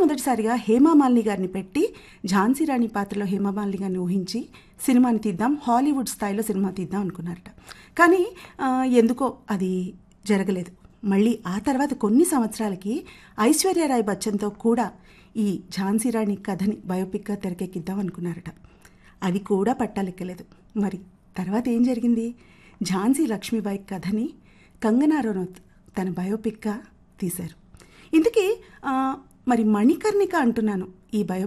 మొట్టమొదటిసారిగా హేమామాలిని గారిని పెట్టి ఝాన్సీ రాణి పాత్రలో హేమామాలిని గారిని ఊహించి సినిమాని తీద్దాం హాలీవుడ్ స్థాయిలో సినిమా తీద్దాం అనుకున్నారట కానీ ఆ, ఎందుకో అది జరగలేదు మళ్ళీ ఆ తర్వాత కొన్ని సంవత్సరాలకి ఐశ్వర్యరాయ్ బచ్చన్తో కూడా ఈ ఝాన్సీ రాణి కథని బయోపిక్గా తెరకెక్కిద్దాం అనుకున్నారట అది కూడా పట్టాలెక్కలేదు మరి తర్వాత ఏం జరిగింది ఝాన్సీ లక్ష్మీబాయి కథని కంగనా రనౌత్ తన బయోపిక్గా తీశారు ఇందుకీ ఆ, మరి మణికర్ణిక అంటున్నాను ఈ బయో